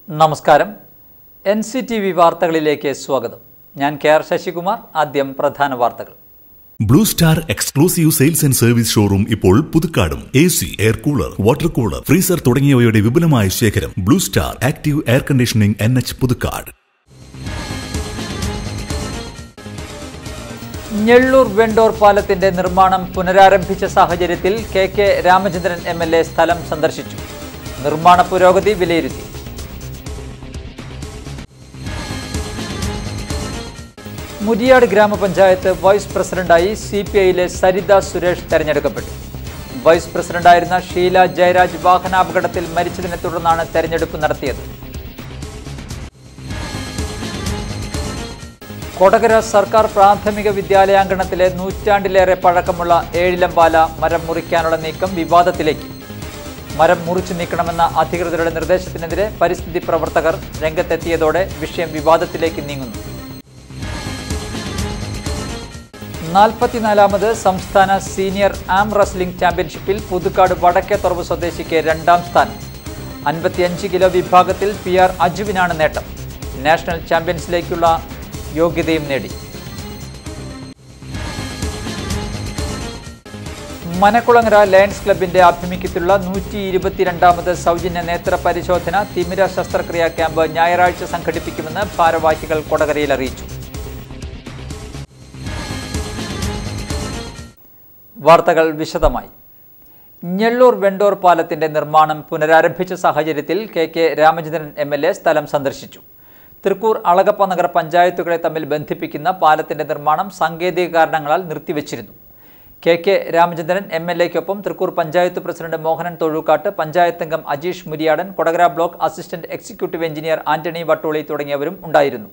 നമസ്കാരം N C T V വാർത്തകളിലേക്ക് സ്വാഗതം ഞാൻ കെ ആർ ശശികുമാർ ആദ്യം പ്രധാന വാർത്തകൾ blue star exclusive sales and service showroom ഇപ്പോൾ പുതുക്കാടും A C air cooler water cooler freezer തുടങ്ങിയവയുടെ വിപുലമായ ശേഖരം blue star active air conditioning N H Puthukkad Njellur Vendore പാലത്തിന്റെ നിർമ്മാണം പുനരാരംഭിച്ച സാഹചര്യത്തിൽ K K Ramachandran M L A സ്ഥലം സന്ദർശിച്ചു നിർമ്മാണ പുരോഗതി വിലയിരുത്തി മുരിയാട് ഗ്രാമപഞ്ചായത്ത് വൈസ് പ്രസിഡന്റായി സി പി ഐയിലെ സരിത സുരേഷ് തെരഞ്ഞെടുക്കപ്പെട്ടു വൈസ് പ്രസിഡന്റായിരുന്ന ഷീല ജയരാജ് വാഹനാപകടത്തിൽ മരിച്ചതിനെ തുടർന്നാണ് തെരഞ്ഞെടുപ്പ് നടത്തിയത് കൊടകര സർക്കാർ പ്രാഥമിക വിദ്യാലയാങ്കണത്തിലെ നൂറ്റാണ്ടിലേറെ പഴക്കമുള്ള ഏഴിലമ്പാല മരം മുറിക്കാനുള്ള നീക്കം വിവാദത്തിലേക്ക് മരം മുറിച്ചു നീക്കണമെന്ന അധികൃതരുടെ നിർദ്ദേശത്തിനെതിരെ പരിസ്ഥിതി പ്രവർത്തകർ രംഗത്തെത്തിയതോടെ വിഷയം വിവാദത്തിലേക്ക് നീങ്ങുന്നു നാൽപ്പത്തിനാലാമത് സംസ്ഥാന സീനിയർ ആം റസ്ലിംഗ് ചാമ്പ്യൻഷിപ്പിൽ പുതുക്കാട് വടക്കേത്തുറവ് സ്വദേശിക്ക് രണ്ടാം സ്ഥാനം അൻപത്തിയഞ്ച് കിലോ വിഭാഗത്തിൽ പി ആർ അജുവിനാണ് നേട്ടം നാഷണൽ ചാമ്പ്യൻസിലേക്കുള്ള യോഗ്യതയും നേടി മനക്കുളങ്ങര ലയൺസ് ക്ലബിന്റെ ആഭിമുഖ്യത്തിലുള്ള നൂറ്റി ഇരുപത്തിരണ്ടാമത് സൗജന്യ നേത്ര പരിശോധന തിമിര ശസ്ത്രക്രിയാ ക്യാമ്പ് ഞായറാഴ്ച സംഘടിപ്പിക്കുമെന്ന് ഭാരവാഹികൾ കൊടകരയിൽ അറിയിച്ചു വാർത്തകൾ വിശദമായി ഞെള്ളൂർ വെണ്ടോർ പാലത്തിന്റെ നിർമ്മാണം പുനരാരംഭിച്ച സാഹചര്യത്തിൽ K K Ramachandran M L A സ്ഥലം സന്ദർശിച്ചു തൃക്കൂർ അളഗപ്പ നഗർ പഞ്ചായത്തുകളെ തമ്മിൽ ബന്ധിപ്പിക്കുന്ന പാലത്തിന്റെ നിർമ്മാണം സാങ്കേതിക കാരണങ്ങളാൽ നിർത്തിവച്ചിരുന്നു K K Ramachandran M L എക്കൊപ്പം തൃക്കൂർ പഞ്ചായത്ത് പ്രസിഡന്റ് മോഹനൻ തൊഴുക്കാട്ട് പഞ്ചായത്ത് അംഗം Ajeesh Muriyadan Kodakara block assistant executive engineer Antony Vattoli തുടങ്ങിയവരും ഉണ്ടായിരുന്നു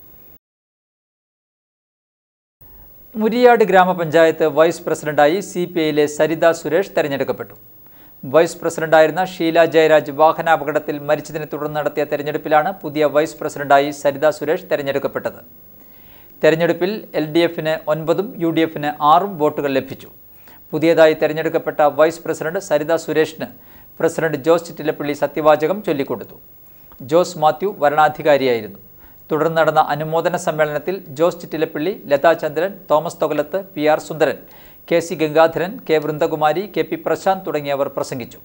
മുരിയാട് ഗ്രാമപഞ്ചായത്ത് വൈസ് പ്രസിഡന്റായി സി പി ഐയിലെ സരിത സുരേഷ് തെരഞ്ഞെടുക്കപ്പെട്ടു വൈസ് പ്രസിഡന്റായിരുന്ന ഷീല ജയരാജ് വാഹനാപകടത്തിൽ മരിച്ചതിനെ തുടർന്ന് നടത്തിയ തെരഞ്ഞെടുപ്പിലാണ് പുതിയ വൈസ് പ്രസിഡന്റായി സരിത സുരേഷ് തെരഞ്ഞെടുക്കപ്പെട്ടത് തെരഞ്ഞെടുപ്പിൽ എൽ ഡി എഫിന് ഒൻപതും യു ഡി എഫിന് ആറും വോട്ടുകൾ ലഭിച്ചു പുതിയതായി തെരഞ്ഞെടുക്കപ്പെട്ട വൈസ് പ്രസിഡന്റ് സരിത സുരേഷിന് പ്രസിഡന്റ് ജോസ് ചിറ്റിലപ്പള്ളി സത്യവാചകം ചൊല്ലിക്കൊടുത്തു ജോസ് മാത്യു വരണാധികാരിയായിരുന്നു തുടർന്ന് നടന്ന അനുമോദന സമ്മേളനത്തിൽ Jose Chittilappilly Latha Chandran Thomas Thokalath P R Sundaran K C Gangadharan K Vrindakumari K P Prasanth തുടങ്ങിയവർ പ്രസംഗിച്ചു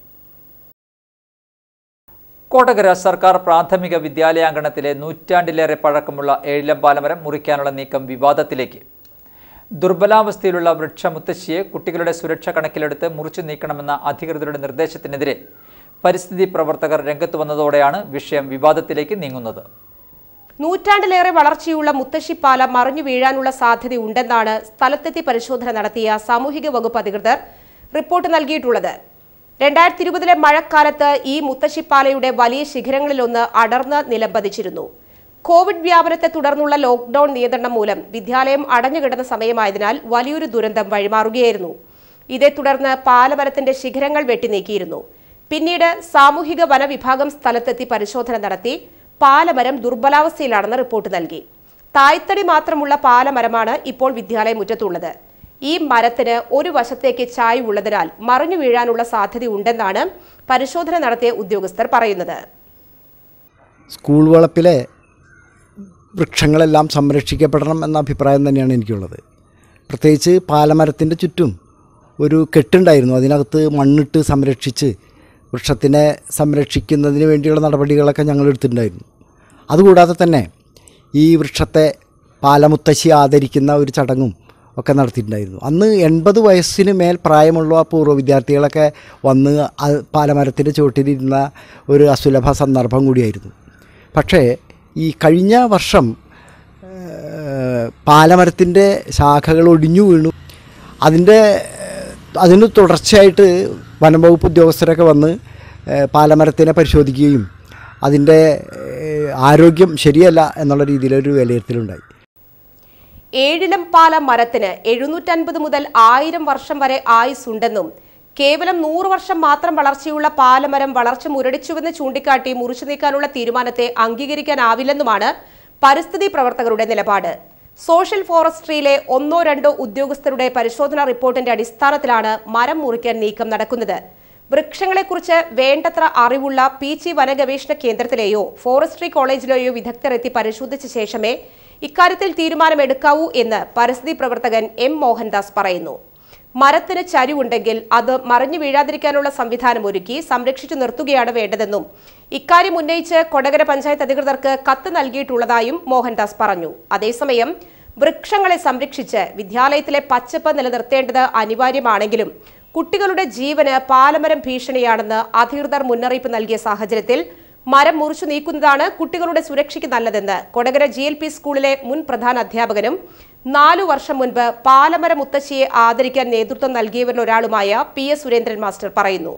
കോട്ടകര സർക്കാർ പ്രാഥമിക വിദ്യാലയാങ്കണത്തിലെ നൂറ്റാണ്ടിലേറെ പഴക്കമുള്ള ഏഴിലമ്പാലമരം മുറിക്കാനുള്ള നീക്കം വിവാദത്തിലേക്ക് ദുർബലാവസ്ഥയിലുള്ള വൃക്ഷമുത്തശ്ശിയെ കുട്ടികളുടെ സുരക്ഷ കണക്കിലെടുത്ത് മുറിച്ചു നീക്കണമെന്ന അധികൃതരുടെ നിർദ്ദേശത്തിനെതിരെ പരിസ്ഥിതി പ്രവർത്തകർ രംഗത്ത് വന്നതോടെയാണ് വിഷയം വിവാദത്തിലേക്ക് നീങ്ങുന്നത് നൂറ്റാണ്ടിലേറെ വളർച്ചയുള്ള മുത്തശ്ശിപ്പാലം മറിഞ്ഞു വീഴാനുള്ള സാധ്യതയുണ്ടെന്നാണ് സ്ഥലത്തെത്തി പരിശോധന നടത്തിയ സാമൂഹിക വകുപ്പ് അധികൃതർ റിപ്പോർട്ട് നൽകിയിട്ടുള്ളത് രണ്ടായിരത്തി ഇരുപതിലെ മഴക്കാലത്ത് ഈ മുത്തശ്ശിപ്പാലയുടെ വലിയ ശിഖരങ്ങളിലൊന്ന് അടർന്ന് നിലംപതിച്ചിരുന്നു കോവിഡ് വ്യാപനത്തെ തുടർന്നുള്ള ലോക്ഡൌൺ നിയന്ത്രണം മൂലം വിദ്യാലയം അടഞ്ഞുകിടന്ന സമയമായതിനാൽ വലിയൊരു ദുരന്തം വഴിമാറുകയായിരുന്നു ഇതേ തുടർന്ന് പാലമരത്തിന്റെ ശിഖരങ്ങൾ വെട്ടിനീക്കിയിരുന്നു പിന്നീട് സാമൂഹിക വനവിഭാഗം സ്ഥലത്തെത്തി പരിശോധന നടത്തി പാലമരം ദുർബലാവസ്ഥയിലാണെന്ന് റിപ്പോർട്ട് നൽകി തായ്തടി മാത്രമുള്ള പാലമരമാണ് ഇപ്പോൾ വിദ്യാലയ മുറ്റത്തുള്ളത് ഈ മരത്തിന് ഒരു വശത്തേക്ക് ചായ്വുള്ളതിനാൽ മറിഞ്ഞു വീഴാനുള്ള സാധ്യതയുണ്ടെന്നാണ് പരിശോധന നടത്തിയ ഉദ്യോഗസ്ഥർ പറയുന്നത് സ്കൂൾ വളപ്പിലെ വൃക്ഷങ്ങളെല്ലാം സംരക്ഷിക്കപ്പെടണം എന്ന അഭിപ്രായം തന്നെയാണ് എനിക്കുള്ളത് പ്രത്യേകിച്ച് പാലമരത്തിൻ്റെ ചുറ്റും ഒരു കെട്ടുണ്ടായിരുന്നു അതിനകത്ത് മണ്ണിട്ട് സംരക്ഷിച്ച് വൃക്ഷത്തിനെ സംരക്ഷിക്കുന്നതിന് വേണ്ടിയുള്ള നടപടികളൊക്കെ ഞങ്ങൾ എടുത്തിട്ടുണ്ടായിരുന്നു അതുകൂടാതെ തന്നെ ഈ വൃക്ഷത്തെ പാലമുത്തശ്ശി ആദരിക്കുന്ന ഒരു ചടങ്ങും ഒക്കെ നടത്തിയിട്ടുണ്ടായിരുന്നു അന്ന് എൺപത് വയസ്സിന് മേൽ പ്രായമുള്ള പൂർവ്വ വിദ്യാർത്ഥികളൊക്കെ വന്ന് ആ പാലമരത്തിൻ്റെ ചുവട്ടിലിരുന്ന ഒരു അസുലഭ സന്ദർഭം കൂടിയായിരുന്നു പക്ഷേ ഈ കഴിഞ്ഞ വർഷം ഏഹ്, പാലമരത്തിൻ്റെ ശാഖകൾ ഒടിഞ്ഞു വീണു അതിൻ്റെ ഏഹ്, അതിന് തുടർച്ചയായിട്ട് വനംവകുപ്പ് ഉദ്യോഗസ്ഥരൊക്കെ വന്ന് ഏഹ്, പാലമരത്തിനെ പരിശോധിക്കുകയും അതിൻ്റെ ഏഹ്, ആരോഗ്യം ശരിയല്ല എന്നുള്ള രീതിയിലൊരു വിലയിരുത്തലുണ്ടായി ഏഴിലം പാല മരത്തിന് എഴുന്നൂറ്റൻപത് മുതൽ ആയിരം വർഷം വരെ ആയുസ് ഉണ്ടെന്നും കേവലം നൂറ് വർഷം മാത്രം വളർച്ചയുള്ള പാലമരം വളർച്ച മുരടിച്ചുവെന്ന് ചൂണ്ടിക്കാട്ടി മുറിച്ചു നീക്കാനുള്ള തീരുമാനത്തെ അംഗീകരിക്കാനാവില്ലെന്നുമാണ് പരിസ്ഥിതി പ്രവർത്തകരുടെ നിലപാട് സോഷ്യൽ ഫോറസ്ട്രിയിലെ ഒന്നോ രണ്ടോ ഉദ്യോഗസ്ഥരുടെ പരിശോധനാ റിപ്പോർട്ടിന്റെ അടിസ്ഥാനത്തിലാണ് മരം മുറിക്കാൻ നീക്കം നടക്കുന്നത് വൃക്ഷങ്ങളെക്കുറിച്ച് വേണ്ടത്ര അറിവുള്ള പീച്ചി വനഗവേഷണ കേന്ദ്രത്തിലെയോ ഫോറസ്ട്രി കോളേജിലെയോ വിദഗ്ധർ എത്തി പരിശോധിച്ച ശേഷമേ ഇക്കാര്യത്തിൽ തീരുമാനമെടുക്കാവൂ എന്ന് പരിസ്ഥിതി പ്രവർത്തകൻ എം മോഹൻദാസ് പറയുന്നു മരത്തിന് ചരിവുണ്ടെങ്കിൽ അത് മറിഞ്ഞു വീഴാതിരിക്കാനുള്ള സംവിധാനം ഒരുക്കി സംരക്ഷിച്ചു നിർത്തുകയാണ് വേണ്ടതെന്നും ഇക്കാര്യം ഉന്നയിച്ച് കൊടകര പഞ്ചായത്ത് അധികൃതർക്ക് കത്ത് നൽകിയിട്ടുള്ളതായും മോഹൻദാസ് പറഞ്ഞു അതേസമയം വൃക്ഷങ്ങളെ സംരക്ഷിച്ച് വിദ്യാലയത്തിലെ പച്ചപ്പ് നിലനിർത്തേണ്ടത് അനിവാര്യമാണെങ്കിലും കുട്ടികളുടെ ജീവന് പാലമരം ഭീഷണിയാണെന്ന് അധികൃതർ മുന്നറിയിപ്പ് നൽകിയ സാഹചര്യത്തിൽ മരം മുറിച്ചു നീക്കുന്നതാണ് കുട്ടികളുടെ സുരക്ഷയ്ക്ക് നല്ലതെന്ന് കൊടകര ജി എൽ പി സ്കൂളിലെ മുൻ പ്രധാന അധ്യാപകനും നാലു വർഷം മുൻപ് പാലമര മുത്തശ്ശിയെ ആദരിക്കാൻ നേതൃത്വം നൽകിയവരിൽ ഒരാളുമായ പി എസ് സുരേന്ദ്രൻ മാസ്റ്റർ പറയുന്നു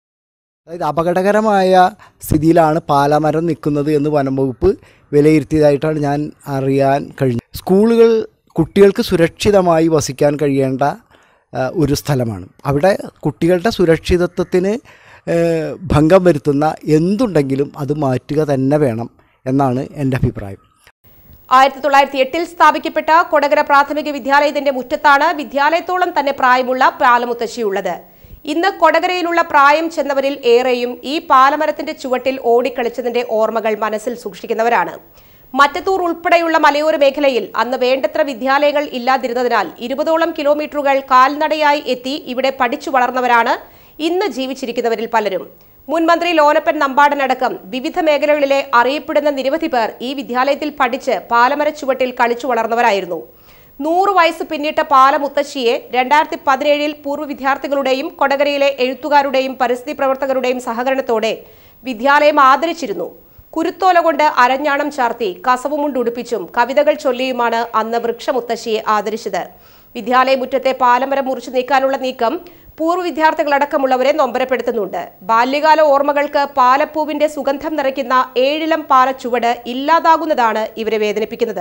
അതായത് അപകടകരമായ സ്ഥിതിയിലാണ് പാലമരം നിൽക്കുന്നത് എന്ന് വനംവകുപ്പ് വിലയിരുത്തിയതായിട്ടാണ് ഞാൻ അറിയാൻ കഴിഞ്ഞത് സ്കൂളുകൾ കുട്ടികൾക്ക് സുരക്ഷിതമായി വസിക്കാൻ കഴിയേണ്ട ആ, ഒരു സ്ഥലമാണ് അവിടെ കുട്ടികളുടെ സുരക്ഷിതത്വത്തിന് ഏ, ഭംഗം വരുത്തുന്ന എന്തുണ്ടെങ്കിലും അത് മാറ്റുക തന്നെ വേണം എന്നാണ് എൻ്റെ അഭിപ്രായം ആയിരത്തി തൊള്ളായിരത്തി എട്ടിൽ സ്ഥാപിക്കപ്പെട്ട കൊടകര പ്രാഥമിക വിദ്യാലയത്തിന്റെ മുറ്റത്താണ് വിദ്യാലയത്തോളം തന്നെ പ്രായമുള്ള പാലമുത്തശ്ശിയുള്ളത് ഇന്ന് കൊടകരയിലുള്ള പ്രായം ചെന്നവരിൽ ഏറെയും ഈ പാലമരത്തിന്റെ ചുവട്ടിൽ ഓടിക്കളിച്ചതിന്റെ ഓർമ്മകൾ മനസ്സിൽ സൂക്ഷിക്കുന്നവരാണ് മറ്റത്തൂർ ഉൾപ്പെടെയുള്ള മലയോര മേഖലയിൽ അന്ന് വേണ്ടത്ര വിദ്യാലയങ്ങൾ ഇല്ലാതിരുന്നതിനാൽ ഇരുപതോളം കിലോമീറ്ററുകൾ കാൽനടയായി എത്തി ഇവിടെ പഠിച്ചു വളർന്നവരാണ് ഇന്ന് ജീവിച്ചിരിക്കുന്നവരിൽ പലരും മുൻ മന്ത്രി ലോനപ്പൻ നമ്പാടനടക്കം വിവിധ മേഖലകളിലെ അറിയപ്പെടുന്ന നിരവധി പേർ ഈ വിദ്യാലയത്തിൽ പഠിച്ച് പാലമര ചുവട്ടിൽ കളിച്ചു വളർന്നവരായിരുന്നു നൂറ് വയസ്സ് പിന്നിട്ട പാലമുത്തശ്ശിയെ രണ്ടായിരത്തി പതിനേഴിൽ പൂർവ്വ വിദ്യാർത്ഥികളുടെയും കൊടകരയിലെ എഴുത്തുകാരുടെയും പരിസ്ഥിതി പ്രവർത്തകരുടെയും സഹകരണത്തോടെ വിദ്യാലയം ആദരിച്ചിരുന്നു കുരുത്തോല കൊണ്ട് അരഞ്ഞാണം ചാർത്തി കസവുമുണ്ടുടുപ്പിച്ചും കവിതകൾ ചൊല്ലിയുമാണ് അന്ന് വൃക്ഷമുത്തശ്ശിയെ ആദരിച്ചത് വിദ്യാലയ മുറ്റത്തെ പാലമരം മുറിച്ചു നീക്കാനുള്ള നീക്കം പൂർവ്വ വിദ്യാർത്ഥികളടക്കമുള്ളവരെ നൊമ്പരപ്പെടുത്തുന്നുണ്ട് ബാല്യകാല ഓർമ്മകൾക്ക് പാലപ്പൂവിന്റെ സുഗന്ധം നിറയ്ക്കുന്ന ഏഴിലം പാല ചുവട് ഇല്ലാതാകുന്നതാണ് ഇവരെ വേദനിപ്പിക്കുന്നത്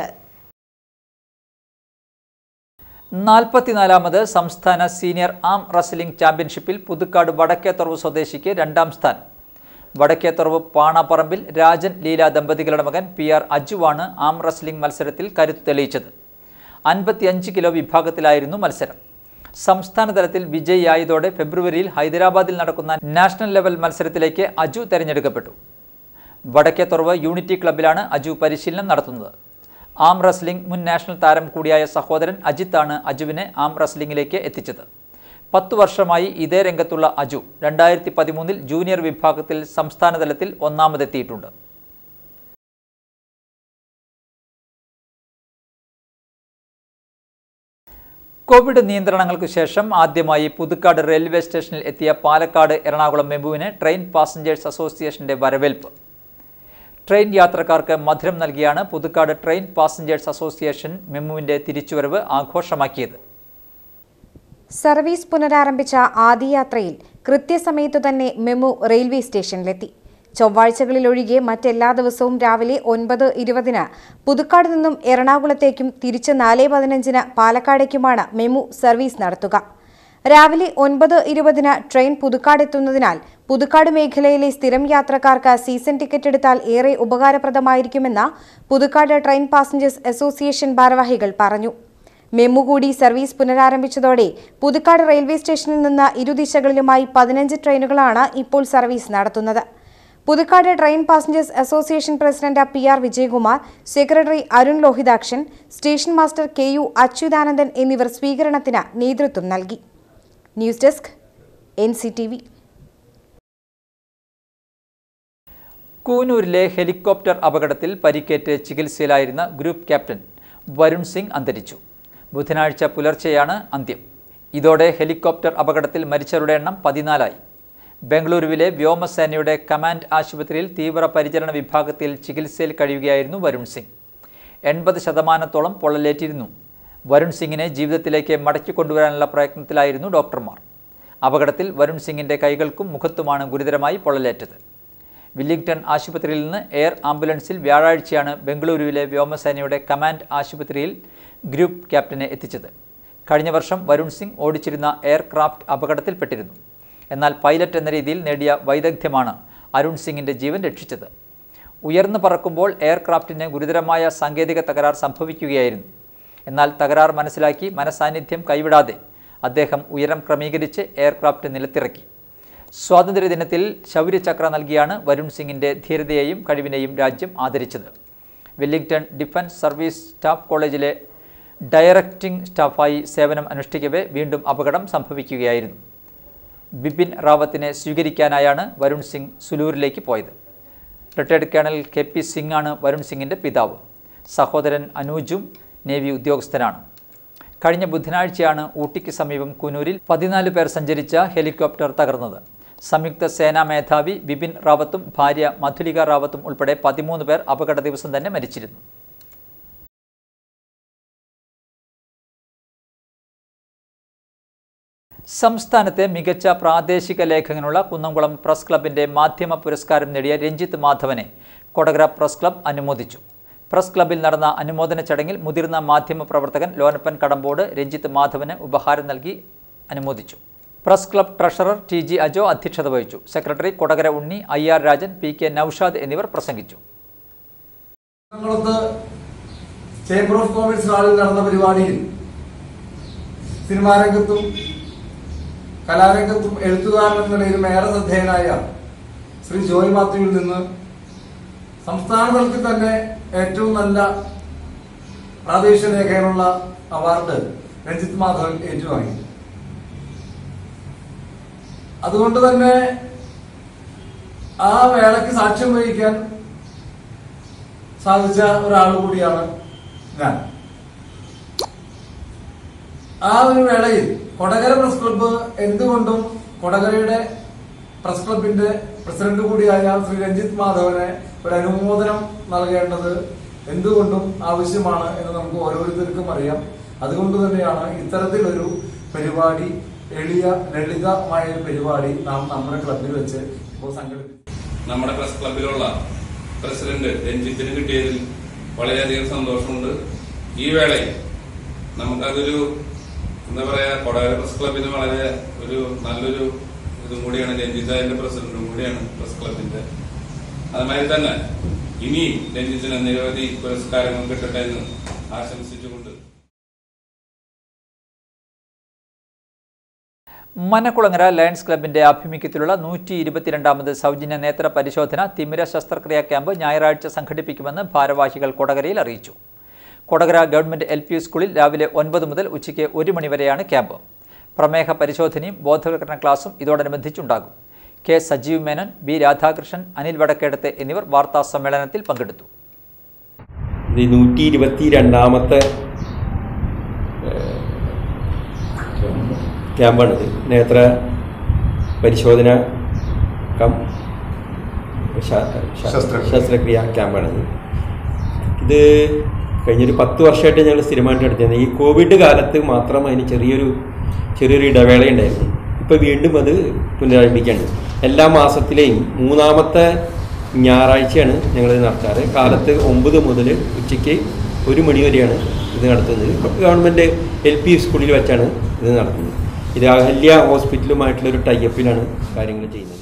നാൽപ്പത്തിനാലാമത് സംസ്ഥാന സീനിയർ ആം റസ്ലിംഗ് ചാമ്പ്യൻഷിപ്പിൽ പുതുക്കാട് വടക്കേത്തുറവ് സ്വദേശിക്ക് രണ്ടാം സ്ഥാനം വടക്കേത്തുറവ് പാണാപ്പറമ്പിൽ രാജൻ ലീല ദമ്പതികളുടെ മകൻ പി ആർ അജുവാണ് ആം റസ്ലിംഗ് മത്സരത്തിൽ കരുത്ത് തെളിയിച്ചത് അൻപത്തിയഞ്ച് കിലോ വിഭാഗത്തിലായിരുന്നു മത്സരം സംസ്ഥാന തലത്തിൽ വിജയിയായതോടെ ഫെബ്രുവരിയിൽ ഹൈദരാബാദിൽ നടക്കുന്ന നാഷണൽ ലെവൽ മത്സരത്തിലേക്ക് അജു തെരഞ്ഞെടുക്കപ്പെട്ടു വടക്കേത്തുറവ് യൂണിറ്റി ക്ലബിലാണ് അജു പരിശീലനം നടത്തുന്നത് ആം റസ്ലിംഗ് മുൻ നാഷണൽ താരം കൂടിയായ സഹോദരൻ അജിത്താണ് അജുവിനെ ആം റസ്ലിംഗിലേക്ക് എത്തിച്ചത് പത്തു വർഷമായി ഇതേ രംഗത്തുള്ള അജു രണ്ടായിരത്തി പതിമൂന്നിൽ ജൂനിയർ വിഭാഗത്തിൽ സംസ്ഥാന തലത്തിൽ ഒന്നാമതെത്തിയിട്ടുണ്ട് കോവിഡ് നിയന്ത്രണങ്ങൾക്ക് ശേഷം ആദ്യമായി പുതുക്കാട് റെയിൽവേ സ്റ്റേഷനിൽ എത്തിയ പാലക്കാട് എറണാകുളം മെമ്പുവിന് ട്രെയിൻ പാസഞ്ചേഴ്സ് അസോസിയേഷന്റെ വരവേൽപ്പ് ട്രെയിൻ യാത്രക്കാർക്ക് മധുരം നൽകിയാണ് പുതുക്കാട് ട്രെയിൻ പാസഞ്ചേഴ്സ് അസോസിയേഷൻ മെമ്മുവിന്റെ തിരിച്ചുവരവ് ആഘോഷമാക്കിയത് സർവീസ് പുനരാരംഭിച്ച ആദ്യ യാത്രയിൽ കൃത്യസമയത്തു തന്നെ മെമു റെയിൽവേ സ്റ്റേഷനിലെത്തി ചൊവ്വാഴ്ചകളിലൊഴികെ മറ്റെല്ലാ ദിവസവും രാവിലെ ഒൻപത് ഇരുപതിന് പുതുക്കാട് നിന്നും എറണാകുളത്തേക്കും തിരിച്ച് നാല് പതിനഞ്ചിന് പാലക്കാടേക്കുമാണ് മെമു സർവീസ് നടത്തുക രാവിലെ ഒൻപത് ഇരുപതിന് ട്രെയിൻ പുതുക്കാട് എത്തുന്നതിനാൽ പുതുക്കാട് മേഖലയിലെ സ്ഥിരം യാത്രക്കാർക്ക് സീസൺ ടിക്കറ്റ് എടുത്താൽ ഏറെ ഉപകാരപ്രദമായിരിക്കുമെന്ന് പുതുക്കാട് ട്രെയിൻ പാസഞ്ചേഴ്സ് അസോസിയേഷൻ ഭാരവാഹികൾ പറഞ്ഞു മെമു കൂടി സർവീസ് പുനരാരംഭിച്ചതോടെ പുതുക്കാട് റെയിൽവേ സ്റ്റേഷനിൽ നിന്ന് ഇരുദിശകളിലുമായി പതിനഞ്ച് ട്രെയിനുകളാണ് ഇപ്പോൾ സർവീസ് നടത്തുന്നത് Puthukkad train passengers association president P R Vijayakumar secretary Arun Lohithakshan station master K U Achuthanandan എന്നിവർ സ്വീകരണത്തിന് നേതൃത്വം നൽകി news desk N C T V കൂനൂരിലെ ഹെലികോപ്റ്റർ അപകടത്തിൽ പരിക്കേറ്റ് ചികിത്സയിലായിരുന്ന ഗ്രൂപ്പ് ക്യാപ്റ്റൻ വരുൺ സിംഗ് അന്തരിച്ചു ബുധനാഴ്ച പുലർച്ചെയാണ് അന്ത്യം ഇതോടെ ഹെലികോപ്റ്റർ അപകടത്തിൽ മരിച്ചവരുടെ എണ്ണം പതിനാലായി ബംഗളൂരുവിലെ വ്യോമസേനയുടെ കമാൻഡ് ആശുപത്രിയിൽ തീവ്രപരിചരണ വിഭാഗത്തിൽ ചികിത്സയിൽ കഴിയുകയായിരുന്നു വരുൺ സിംഗ് എൺപത് ശതമാനത്തോളം പൊള്ളലേറ്റിരുന്നു വരുൺ സിംഗിനെ ജീവിതത്തിലേക്ക് മടക്കിക്കൊണ്ടുവരാനുള്ള പ്രയത്നത്തിലായിരുന്നു ഡോക്ടർമാർ അപകടത്തിൽ വരുൺ സിംഗിന്റെ കൈകൾക്കും മുഖത്തുമാണ് ഗുരുതരമായി പൊള്ളലേറ്റത് വില്ലിംഗ്ടൺ ആശുപത്രിയിൽ നിന്ന് എയർ ആംബുലൻസിൽ വ്യാഴാഴ്ചയാണ് ബംഗളൂരുവിലെ വ്യോമസേനയുടെ കമാൻഡ് ആശുപത്രിയിൽ ഗ്രൂപ്പ് ക്യാപ്റ്റനെ എത്തിച്ചത് കഴിഞ്ഞ വർഷം വരുൺ സിംഗ് ഓടിച്ചിരുന്ന എയർക്രാഫ്റ്റ് അപകടത്തിൽപ്പെട്ടിരുന്നു എന്നാൽ പൈലറ്റ് എന്ന രീതിയിൽ നേടിയ വൈദഗ്ധ്യമാണ് അരുൺ സിംഗിന്റെ ജീവൻ രക്ഷിച്ചത് ഉയർന്നു പറക്കുമ്പോൾ എയർക്രാഫ്റ്റിന് ഗുരുതരമായ സാങ്കേതിക തകരാർ സംഭവിക്കുകയായിരുന്നു എന്നാൽ തകരാർ മനസ്സിലാക്കി മനസാന്നിധ്യം കൈവിടാതെ അദ്ദേഹം ഉയരം ക്രമീകരിച്ച് എയർക്രാഫ്റ്റ് നിലത്തിറക്കി സ്വാതന്ത്ര്യദിനത്തിൽ ശൗര്യചക്ര നൽകിയാണ് വരുൺ സിംഗിന്റെ ധീരതയെയും കഴിവിനെയും രാജ്യം ആദരിച്ചത് വെല്ലിംഗ്ടൺ ഡിഫൻസ് സർവീസ് സ്റ്റാഫ് കോളേജിലെ ഡയറക്റ്റിംഗ് സ്റ്റാഫായി സേവനം അനുഷ്ഠിക്കവേ വീണ്ടും അപകടം സംഭവിക്കുകയായിരുന്നു ബിപിൻ റാവത്തിനെ സ്വീകരിക്കാനായാണ് വരുൺ സിംഗ് സുലൂരിലേക്ക് പോയത് retired colonel K P Singh ആണ് വരുൺ സിംഗിൻ്റെ പിതാവ് സഹോദരൻ അനൂജും നേവി ഉദ്യോഗസ്ഥനാണ് കഴിഞ്ഞ ബുധനാഴ്ചയാണ് ഊട്ടിക്ക് സമീപം കുനൂരിൽ പതിനാല് പേർ സഞ്ചരിച്ച ഹെലികോപ്റ്റർ തകർന്നത് സംയുക്ത സേനാ മേധാവി ബിപിൻ റാവത്തും ഭാര്യ മധുലിക റാവത്തും ഉൾപ്പെടെ പതിമൂന്ന് പേർ അപകട ദിവസം തന്നെ മരിച്ചിരുന്നു സംസ്ഥാനത്തെ മികച്ച പ്രാദേശിക ലേഖകനുള്ള കുന്നംകുളം പ്രസ് ക്ലബിന്റെ മാധ്യമ പുരസ്കാരം നേടിയ രഞ്ജിത്ത് മാധവനെ കൊടകര പ്രസ് ക്ലബ് അനുമോദിച്ചു പ്രസ് ക്ലബിൽ നടന്ന അനുമോദന ചടങ്ങിൽ മുതിർന്ന മാധ്യമ പ്രവർത്തകൻ ലോനപ്പൻ കടമ്പോട് രഞ്ജിത്ത് മാധവന് ഉപഹാരം നൽകി അനുമോദിച്ചു press club treasurer T G Ajo അധ്യക്ഷത വഹിച്ചു secretary Kodakara Unni I R Rajan P K Noushad എന്നിവർ പ്രസംഗിച്ചു എറണാകുളത്ത് ചേംബർ ഓഫ് കോമേഴ്സ് ഹാളിൽ നടന്ന പരിപാടിയിൽ സിനിമാ രംഗത്തും കലാരംഗത്തും എഴുത്തുകാരൻ എന്ന നിലയിലും ഏറെ ശ്രദ്ധേയനായ ശ്രീ ജോയ് മാത്യുവിൽ നിന്ന് സംസ്ഥാന തലത്തിൽ തന്നെ ഏറ്റവും നല്ല പ്രാദേശിക ലേഖകനുള്ള അവാർഡ് രഞ്ജിത്ത് മാധവൻ ഏറ്റുവാങ്ങി അതുകൊണ്ട് തന്നെ ആ വേളയ്ക്ക് സാക്ഷ്യം വഹിക്കാൻ സാധിച്ച ഒരാൾ കൂടിയാണ് ഞാൻ ആ ഒരു വേളയിൽ കൊടകര പ്രസ് ക്ലബ്ബ് എന്തുകൊണ്ടും കൊടകരയുടെ പ്രസ് ക്ലബിന്റെ പ്രസിഡന്റ് കൂടിയായ ശ്രീ രഞ്ജിത്ത് മാധവനെ ഒരു അനുമോദനം നൽകേണ്ടത് എന്തുകൊണ്ടും ആവശ്യമാണ് എന്ന് നമുക്ക് ഓരോരുത്തർക്കും അറിയാം അതുകൊണ്ട് തന്നെയാണ് ഇത്തരത്തിലൊരു പരിപാടി എളിയ ലളിതമായ ഒരു പരിപാടി നാം നമ്മുടെ ക്ലബിൽ വെച്ച് ഇപ്പോൾ സംഘടിപ്പിച്ചു നമ്മുടെ പ്രസ് ക്ലബിലുള്ള പ്രസിഡന്റ് രഞ്ജിത്തിന് കിട്ടിയതിൽ വളരെയധികം സന്തോഷമുണ്ട് ഈ വേളയിൽ നമുക്കതൊരു എന്താ പറയാ കൊടാര പ്രസ് ക്ലബിന് വളരെ ഒരു നല്ലൊരു ഇതും കൂടിയാണ് രഞ്ജിത്ത് അതിന്റെ പ്രസിഡന്റും കൂടിയാണ് പ്രസ് ക്ലബിന്റെ അതുമാതിരി തന്നെ ഇനിയും രഞ്ജിത്തിന് നിരവധി പുരസ്കാരങ്ങൾ കിട്ടട്ടെ എന്ന് ആശംസിച്ചുകൊണ്ട് മനക്കുളങ്ങര ലയൺസ് ക്ലബിന്റെ ആഭിമുഖ്യത്തിലുള്ള നൂറ്റി ഇരുപത്തിരണ്ടാമത് സൗജന്യ നേത്ര പരിശോധന തിമിര ശസ്ത്രക്രിയാ ക്യാമ്പ് ഞായറാഴ്ച സംഘടിപ്പിക്കുമെന്ന് ഭാരവാഹികൾ കൊടകരയിൽ അറിയിച്ചു കൊടകര ഗവൺമെന്റ് എൽ പി സ്കൂളിൽ രാവിലെ ഒൻപത് മുതൽ ഉച്ചയ്ക്ക് ഒരു മണിവരെയാണ് ക്യാമ്പ് പ്രമേഹ പരിശോധനയും ബോധവൽക്കരണ ക്ലാസും ഇതോടനുബന്ധിച്ചുണ്ടാകും കെ സജീവ് മേനൻ ബി രാധാകൃഷ്ണൻ അനിൽ വടക്കേടത്തെ എന്നിവർ വാർത്താ സമ്മേളനത്തിൽ പങ്കെടുത്തു ഇത് നൂറ്റി ഇരുപത്തി രണ്ടാമത്തെ ക്യാമ്പാണിത് നേത്ര പരിശോധന കം ശ- ശ- ശസ്ത്രക്രിയ ക്യാമ്പാണിത് ഇത് കഴിഞ്ഞൊരു പത്ത് വർഷമായിട്ട് ഞങ്ങൾ സ്ഥിരമായിട്ട് നടത്തിയത് ഈ കോവിഡ് കാലത്ത് മാത്രം അതിന് ചെറിയൊരു ചെറിയൊരു ഇടവേള ഉണ്ടായിരുന്നു ഇപ്പോൾ വീണ്ടും അത് പുനരാരംഭിക്കുകയാണ് എല്ലാ മാസത്തിലെയും മൂന്നാമത്തെ ഞായറാഴ്ചയാണ് ഞങ്ങളിത് നടത്താറ് കാലത്ത് ഒമ്പത് മുതൽ ഉച്ചയ്ക്ക് ഒരു മണി വരെയാണ് ഇത് നടത്തുന്നത് ഗവൺമെൻറ് എൽ പി സ്കൂളിൽ വെച്ചാണ് ഇത് നടത്തുന്നത് ഇത് അഹല്യ ഹോസ്പിറ്റലുമായിട്ടുള്ള ഒരു ടൈപ്പിലാണ് കാര്യങ്ങൾ ചെയ്യുന്നത്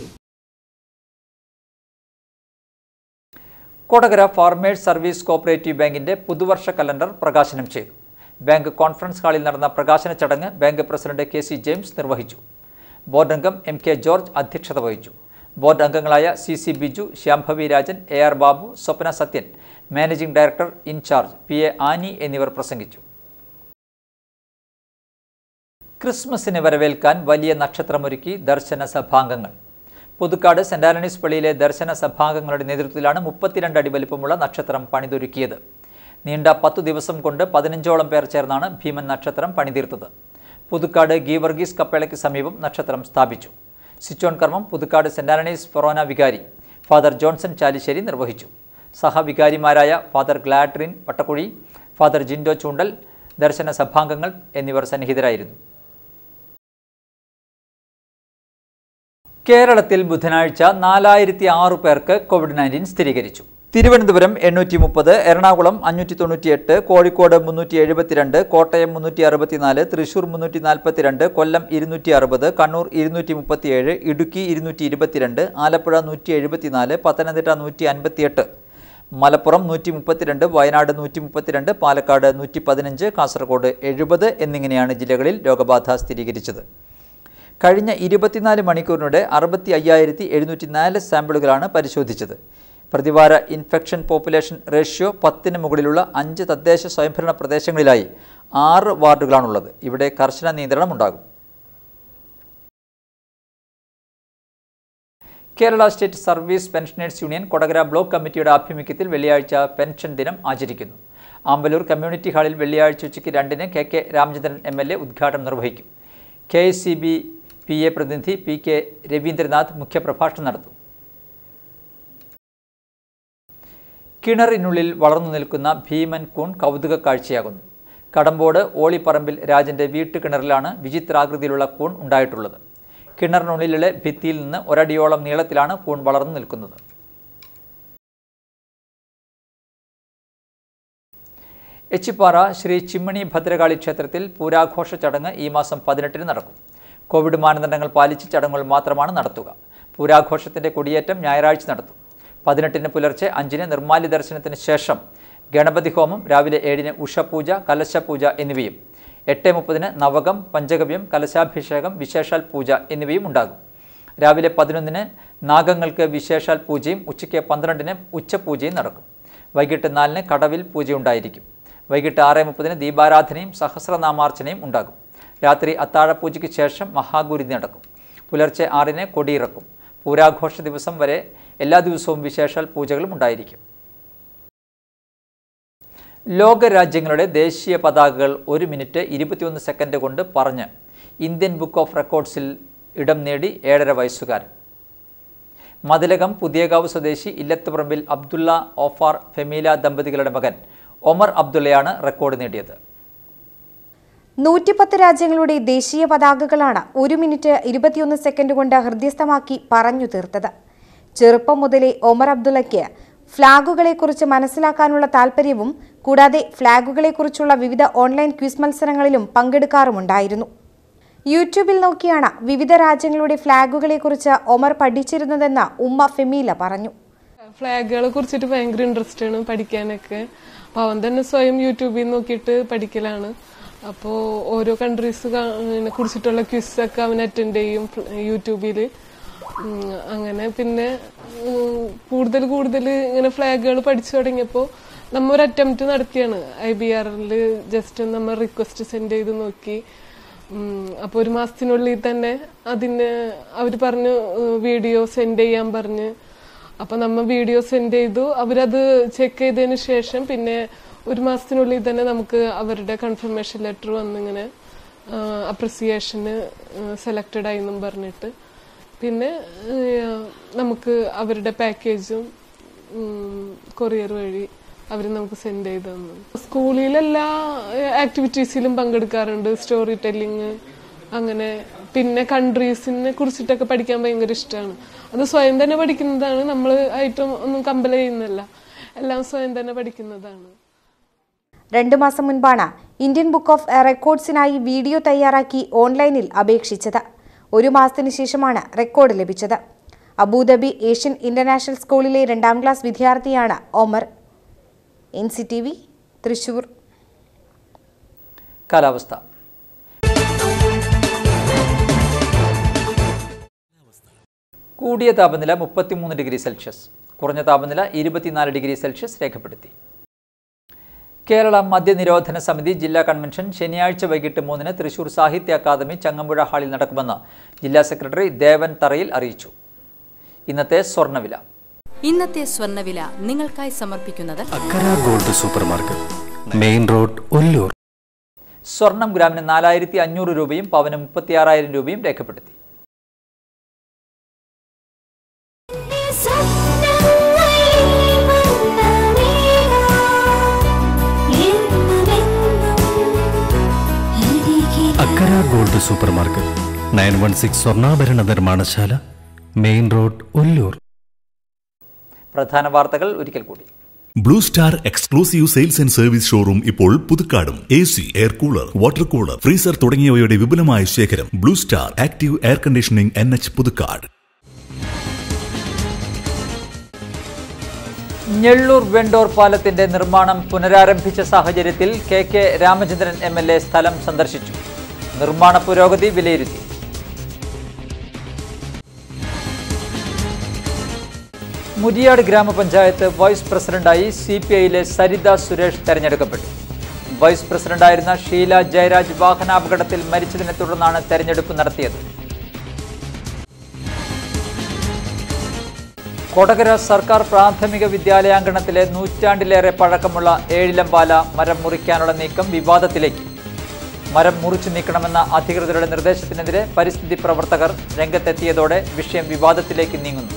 കൊടകര ഫാർമേഴ്സ് സർവീസ് കോപ്പറേറ്റീവ് ബാങ്കിന്റെ പുതുവർഷ കലണ്ടർ പ്രകാശനം ചെയ്തു ബാങ്ക് കോൺഫറൻസ് ഹാളിൽ നടന്ന പ്രകാശന ചടങ്ങ് bank president K C James നിർവഹിച്ചു ബോർഡ് അംഗം എം കെ ജോർജ് അധ്യക്ഷത വഹിച്ചു ബോർഡ് അംഗങ്ങളായ C C Biju Shyambhavi Rajan A R Babu Swapna Sathyan managing director in charge P A Annie എന്നിവർ പ്രസംഗിച്ചു ക്രിസ്മസിനെ വരവേൽക്കാൻ വലിയ നക്ഷത്രമൊരുക്കി ദർശന സഭാംഗങ്ങൾ പുതുക്കാട് സെന്റ് ആന്റണീസ് പള്ളിയിലെ ദർശന സഭാംഗങ്ങളുടെ നേതൃത്വത്തിലാണ് മുപ്പത്തിരണ്ട് അടി വലിപ്പമുള്ള നക്ഷത്രം പണിതൊരുക്കിയത് നീണ്ട പത്തു ദിവസം കൊണ്ട് പതിനഞ്ചോളം പേർ ചേർന്നാണ് ഭീമൻ നക്ഷത്രം പണിതീർത്തത് പുതുക്കാട് ഗീവർഗീസ് കപ്പേളയ്ക്ക് സമീപം നക്ഷത്രം സ്ഥാപിച്ചു സിച്ചോൺ കർമ്മം പുതുക്കാട് സെന്റ് ആന്റണീസ് ഫൊറോന വികാരി ഫാദർ ജോൺസൺ ചാലിശ്ശേരി നിർവഹിച്ചു സഹവികാരിമാരായ ഫാദർ ഗ്ലാട്രിൻ വട്ടക്കുഴി ഫാദർ ജിൻഡോ ചൂണ്ടൽ ദർശന സഭാംഗങ്ങൾ എന്നിവർ സന്നിഹിതരായിരുന്നു കേരളത്തിൽ ബുധനാഴ്ച നാലായിരത്തി ആറ് പേർക്ക് കോവിഡ് നയൻറ്റീൻ സ്ഥിരീകരിച്ചു തിരുവനന്തപുരം എണ്ണൂറ്റി മുപ്പത് എറണാകുളം അഞ്ഞൂറ്റി തൊണ്ണൂറ്റിയെട്ട് കോഴിക്കോട് മുന്നൂറ്റി എഴുപത്തിരണ്ട് കോട്ടയം മുന്നൂറ്റി അറുപത്തിനാല് തൃശൂർ മുന്നൂറ്റി നാൽപ്പത്തിരണ്ട് കൊല്ലം ഇരുന്നൂറ്റി അറുപത് കണ്ണൂർ ഇരുന്നൂറ്റി മുപ്പത്തിയേഴ് ഇടുക്കി ഇരുന്നൂറ്റി ഇരുപത്തിരണ്ട് ആലപ്പുഴ നൂറ്റി എഴുപത്തിനാല് പത്തനംതിട്ട നൂറ്റി അൻപത്തിയെട്ട് മലപ്പുറം നൂറ്റി മുപ്പത്തിരണ്ട് വയനാട് നൂറ്റി മുപ്പത്തിരണ്ട് പാലക്കാട് നൂറ്റി പതിനഞ്ച് കാസർഗോഡ് എഴുപത് എന്നിങ്ങനെയാണ് ജില്ലകളിൽ രോഗബാധ സ്ഥിരീകരിച്ചത് കഴിഞ്ഞ ഇരുപത്തിനാല് മണിക്കൂറിനിടെ അറുപത്തി അയ്യായിരത്തി എഴുന്നൂറ്റി നാല് സാമ്പിളുകളാണ് പരിശോധിച്ചത് പ്രതിവാര ഇൻഫെക്ഷൻ പോപ്പുലേഷൻ റേഷ്യോ പത്തിന് മുകളിലുള്ള അഞ്ച് തദ്ദേശ സ്വയംഭരണ പ്രദേശങ്ങളിലായി ആറ് വാർഡുകളാണുള്ളത് ഇവിടെ കർശന നിയന്ത്രണം ഉണ്ടാകും Kerala state service pensioners union Kodakara block കമ്മിറ്റിയുടെ ആഭിമുഖ്യത്തിൽ വെള്ളിയാഴ്ച പെൻഷൻ ദിനം ആചരിക്കുന്നു ആമ്പലൂർ കമ്മ്യൂണിറ്റി ഹാളിൽ വെള്ളിയാഴ്ച ഉച്ചയ്ക്ക് രണ്ടിന് K K Ramachandran M L A ഉദ്ഘാടനം നിർവഹിക്കും K S C B P A പ്രതിനിധി പി കെ രവീന്ദ്രനാഥ് മുഖ്യപ്രഭാഷണം നടത്തും കിണറിനുള്ളിൽ വളർന്നു നിൽക്കുന്ന ഭീമൻ കൂൺ കൗതുക കാഴ്ചയാകുന്നു കടമ്പോട് ഓളിപ്പറമ്പിൽ രാജന്റെ വീട്ടുകിണറിലാണ് വിചിത്രാകൃതിയിലുള്ള കൂൺ ഉണ്ടായിട്ടുള്ളത് കിണറിനുള്ളിലെ ഭിത്തിയിൽ നിന്ന് ഒരടിയോളം നീളത്തിലാണ് കൂൺ വളർന്നു നിൽക്കുന്നത് എച്ചിപ്പാറ ശ്രീ ചിമ്മണി ഭദ്രകാളി ക്ഷേത്രത്തിൽ പൂരാഘോഷ ചടങ്ങ് ഈ മാസം പതിനെട്ടിന് നടക്കും കോവിഡ് മാനദണ്ഡങ്ങൾ പാലിച്ച് ചടങ്ങുകൾ മാത്രമാണ് നടത്തുക പൂരാഘോഷത്തിന്റെ കൊടിയേറ്റം ഞായറാഴ്ച നടത്തും പതിനെട്ടിന് പുലർച്ചെ അഞ്ചിന് നിർമ്മാല്യ ദർശനത്തിന് ശേഷം ഗണപതി ഹോമം രാവിലെ ഏഴിന് ഉഷപൂജ കലശപൂജ എന്നിവയും എട്ട് മുപ്പതിന് നവകം പഞ്ചഗവ്യം കലശാഭിഷേകം വിശേഷാൽ പൂജ എന്നിവയും ഉണ്ടാകും രാവിലെ പതിനൊന്നിന് നാഗങ്ങൾക്ക് വിശേഷാൽ പൂജയും ഉച്ചയ്ക്ക് പന്ത്രണ്ടിന് ഉച്ചപൂജയും നടക്കും വൈകിട്ട് നാലിന് കടവിൽ പൂജയുണ്ടായിരിക്കും വൈകിട്ട് ആറ് മുപ്പതിന് ദീപാരാധനയും സഹസ്രനാമാർച്ചനയും ഉണ്ടാകും രാത്രി അത്താഴപൂജയ്ക്ക് ശേഷം മഹാഗുരുതി നടക്കും പുലർച്ചെ ആറിന് കൊടിയിറക്കും പൂരാഘോഷ ദിവസം വരെ എല്ലാ ദിവസവും വിശേഷാൽ പൂജകളും ഉണ്ടായിരിക്കും ലോകരാജ്യങ്ങളുടെ ദേശീയ പതാകകൾ ഒരു മിനിറ്റ് ഇരുപത്തിയൊന്ന് സെക്കൻഡ് കൊണ്ട് പറഞ്ഞ് ഇന്ത്യൻ ബുക്ക് ഓഫ് റെക്കോർഡ്സിൽ ഇടം നേടി ഏഴര വയസ്സുകാരൻ മതിലകം പുതിയകാവ് സ്വദേശി ഇല്ലത്തുപറമ്പിൽ അബ്ദുള്ള ഓഫാർ ഫെമീല ദമ്പതികളുടെ മകൻ ഒമർ അബ്ദുള്ളയാണ് റെക്കോർഡ് നേടിയത് നൂറ്റിപ്പത്ത് രാജ്യങ്ങളുടെ ദേശീയ പതാകകളാണ് ഒരു മിനിറ്റ് ഇരുപത്തിയൊന്ന് സെക്കൻഡ് കൊണ്ട് ഹൃദ്യസ്ഥമാക്കി പറഞ്ഞു തീർത്തത് ചെറുപ്പം മുതലേ ഒമർ അബ്ദുള്ളയ്ക്ക് ഫ്ളാഗുകളെക്കുറിച്ച് മനസ്സിലാക്കാനുള്ള താല്പര്യവും കൂടാതെ ഫ്ളാഗുകളെക്കുറിച്ചുള്ള വിവിധ ഓൺലൈൻ ക്വിസ് മത്സരങ്ങളിലും പങ്കെടുക്കാറുമുണ്ടായിരുന്നു യൂട്യൂബിൽ നോക്കിയാണ് വിവിധ രാജ്യങ്ങളുടെ ഫ്ളാഗുകളെക്കുറിച്ച് ഒമർ പഠിച്ചിരുന്നതെന്ന് ഉമ്മ ഫെമീല പറഞ്ഞു ഫ്ലാഗുകളെ കുറിച്ചിട്ട് ഭയങ്കര ഇൻട്രസ്റ്റ് ആണ് പഠിക്കാനൊക്കെ അപ്പൊ അവൻ തന്നെ സ്വയം യൂട്യൂബിൽ നോക്കിയിട്ട് പഠിക്കലാണ് അപ്പോൾ ഓരോ കൺട്രീസ് കുറിച്ചിട്ടുള്ള ക്വിസ് ഒക്കെ അവൻ അറ്റൻഡ് ചെയ്യും യൂട്യൂബിൽ അങ്ങനെ പിന്നെ ഉം, കൂടുതൽ കൂടുതൽ ഇങ്ങനെ ഫ്ലാഗുകൾ പഠിച്ചു തുടങ്ങിയപ്പോൾ നമ്മ ഒരു അറ്റംപ്റ്റ് നടത്തിയാണ് ഐ ബി ആറിൽ ജസ്റ്റ് നമ്മൾ റിക്വസ്റ്റ് സെൻഡ് ചെയ്ത് നോക്കി അപ്പോൾ ഒരു മാസത്തിനുള്ളിൽ തന്നെ അതിന് അവർ പറഞ്ഞു വീഡിയോ സെൻഡ് ചെയ്യാൻ പറഞ്ഞ് അപ്പൊ നമ്മ വീഡിയോ സെൻഡ് ചെയ്തു അവരത് ചെക്ക് ചെയ്തതിന് ശേഷം പിന്നെ ഒരു മാസത്തിനുള്ളിൽ തന്നെ നമുക്ക് അവരുടെ കൺഫർമേഷൻ ലെറ്റർ വന്നിങ്ങനെ അപ്രിസിയേഷന് സെലക്റ്റഡ് ആയി എന്നും പറഞ്ഞിട്ട് പിന്നെ ആ, നമുക്ക് അവരുടെ പാക്കേജും കൊറിയർ വഴി അവർ നമുക്ക് സെൻഡ് ചെയ്ത് തന്നു സ്കൂളിൽ എല്ലാ ആക്ടിവിറ്റീസിലും പങ്കെടുക്കാറുണ്ട് സ്റ്റോറി ടെല്ലിങ് അങ്ങനെ പിന്നെ കൺട്രീസിനെ കുറിച്ചിട്ടൊക്കെ പഠിക്കാൻ ഭയങ്കര ഇഷ്ടമാണ് അത് സ്വയം തന്നെ പഠിക്കുന്നതാണ് നമ്മൾ ആയിട്ടും ഒന്നും കമ്പൽ ചെയ്യുന്നില്ല എല്ലാം സ്വയം തന്നെ പഠിക്കുന്നതാണ് രണ്ടു മാസം മുൻപാണ് ഇന്ത്യൻ ബുക്ക് ഓഫ് റെക്കോർഡ്സിനായി വീഡിയോ തയ്യാറാക്കി ഓൺലൈനിൽ അപേക്ഷിച്ചത് ഒരു മാസത്തിനു ശേഷമാണ് റെക്കോർഡ് ലഭിച്ചത് അബുദാബി ഏഷ്യൻ ഇന്റർനാഷണൽ സ്കൂളിലെ രണ്ടാം ക്ലാസ് വിദ്യാർത്ഥിയാണ് Omar N C T V Thrissur കാലാവസ്ഥ കൂടിയ താപനില മുപ്പത്തിമൂന്ന് ഡിഗ്രി സെൽഷ്യസ് കുറഞ്ഞ താപനില ഇരുപത്തിനാല് ഡിഗ്രി സെൽഷ്യസ് രേഖപ്പെടുത്തി കേരള മദ്യനിരോധന സമിതി ജില്ലാ കൺവെൻഷൻ ശനിയാഴ്ച വൈകിട്ട് മൂന്നിന് തൃശൂർ സാഹിത്യ അക്കാദമി ചങ്ങമ്പുഴ ഹാളിൽ നടക്കുമെന്ന് ജില്ലാ സെക്രട്ടറി ദേവൻ തറയിൽ അറിയിച്ചു ഇന്നത്തെ സ്വർണ്ണവില ഇന്നത്തെ സ്വർണ്ണവില നിങ്ങൾക്കായി സമർപ്പിക്കുന്നത് Akkara gold super market main road Ollur സ്വർണം ഗ്രാമിന് നാലായിരത്തി അഞ്ഞൂറ് രൂപയും പവന് മുപ്പത്തിയാറായിരം രൂപയും രേഖപ്പെടുത്തി Akkara gold super market nine one six സ്വർണ്ണാഭരണ നിർമ്മാണശാല മെയിൻ റോഡ് ഒല്ലൂർ പ്രധാന വാർത്തകൾ ഒരിക്കൽ കൂടി blue star exclusive sales and service showroom ഇപ്പോൾ പുതുക്കാടും A C air cooler water cooler freezer തുടങ്ങിയവയുടെ വിപുലമായ ശേഖരം blue star active air conditioning N H Puthukkad Njellur Vendore പാലത്തിന്റെ നിർമ്മാണം പുനരാരംഭിച്ച സാഹചര്യത്തിൽ K K Ramachandran M L A സ്ഥലം സന്ദർശിച്ചു നിർമ്മാണ പുരോഗതി വിലയിരുത്തി മുരിയാട് ഗ്രാമപഞ്ചായത്ത് വൈസ് പ്രസിഡന്റായി സി പി ഐയിലെ സരിത സുരേഷ് തെരഞ്ഞെടുക്കപ്പെട്ടു വൈസ് പ്രസിഡന്റായിരുന്ന ഷീല ജയരാജ് വാഹനാപകടത്തിൽ മരിച്ചതിനെ തുടർന്നാണ് തെരഞ്ഞെടുപ്പ് നടത്തിയത് കൊടകര സർക്കാർ പ്രാഥമിക വിദ്യാലയാങ്കണത്തിലെ നൂറ്റാണ്ടിലേറെ പഴക്കമുള്ള ഏഴിലമ്പാല മരം മുറിക്കാനുള്ള നീക്കം വിവാദത്തിലേക്ക് മരം മുറിച്ചു നീക്കണമെന്ന അധികൃതരുടെ നിർദ്ദേശത്തിനെതിരെ പരിസ്ഥിതി പ്രവർത്തകർ രംഗത്തെത്തിയതോടെ വിഷയം വിവാദത്തിലേക്ക് നീങ്ങുന്നു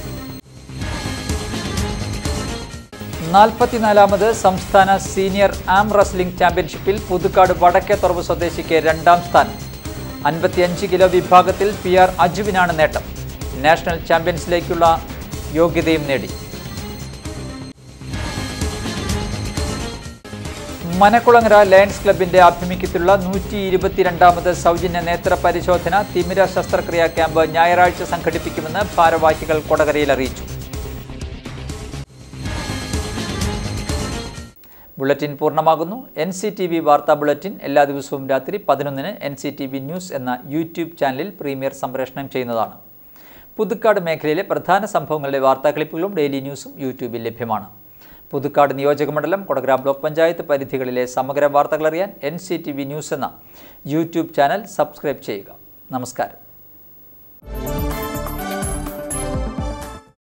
നാൽപ്പത്തിനാലാമത് സംസ്ഥാന സീനിയർ ആം റസ്ലിംഗ് ചാമ്പ്യൻഷിപ്പിൽ പുതുക്കാട് വടക്കേത്തുറവ് സ്വദേശിക്ക് രണ്ടാം സ്ഥാനം അൻപത്തിയഞ്ച് കിലോ വിഭാഗത്തിൽ പി ആർ അജുവിനാണ് നേട്ടം നാഷണൽ ചാമ്പ്യൻസിലേക്കുള്ള യോഗ്യതയും നേടി മനക്കുളങ്ങര ലയൺസ് ക്ലബിന്റെ ആഭിമുഖ്യത്തിലുള്ള നൂറ്റി ഇരുപത്തിരണ്ടാമത് സൗജന്യ നേത്ര പരിശോധന തിമിര ശസ്ത്രക്രിയാ ക്യാമ്പ് ഞായറാഴ്ച സംഘടിപ്പിക്കുമെന്ന് ഭാരവാഹികൾ കൊടകരയിൽ അറിയിച്ചു ബുള്ളറ്റിൻ പൂർണ്ണമാകുന്നു എൻ സി ടി വി വാർത്താ ബുള്ളറ്റിൻ എല്ലാ ദിവസവും രാത്രി പതിനൊന്നിന് N C T V news എന്ന യൂട്യൂബ് ചാനലിൽ പ്രീമിയർ സംപ്രേഷണം ചെയ്യുന്നതാണ് പുതുക്കാട് മേഖലയിലെ പ്രധാന സംഭവങ്ങളുടെ വാർത്താ ക്ലിപ്പുകളും ഡെയിലി ന്യൂസും യൂട്യൂബിൽ ലഭ്യമാണ് പുതുക്കാട് നിയോജക മണ്ഡലം കൊടകര ബ്ലോക്ക് പഞ്ചായത്ത് പരിധികളിലെ സമഗ്ര വാർത്തകൾ അറിയാൻ N C T V news എന്ന യൂട്യൂബ് ചാനൽ സബ്സ്ക്രൈബ് ചെയ്യുക നമസ്കാരം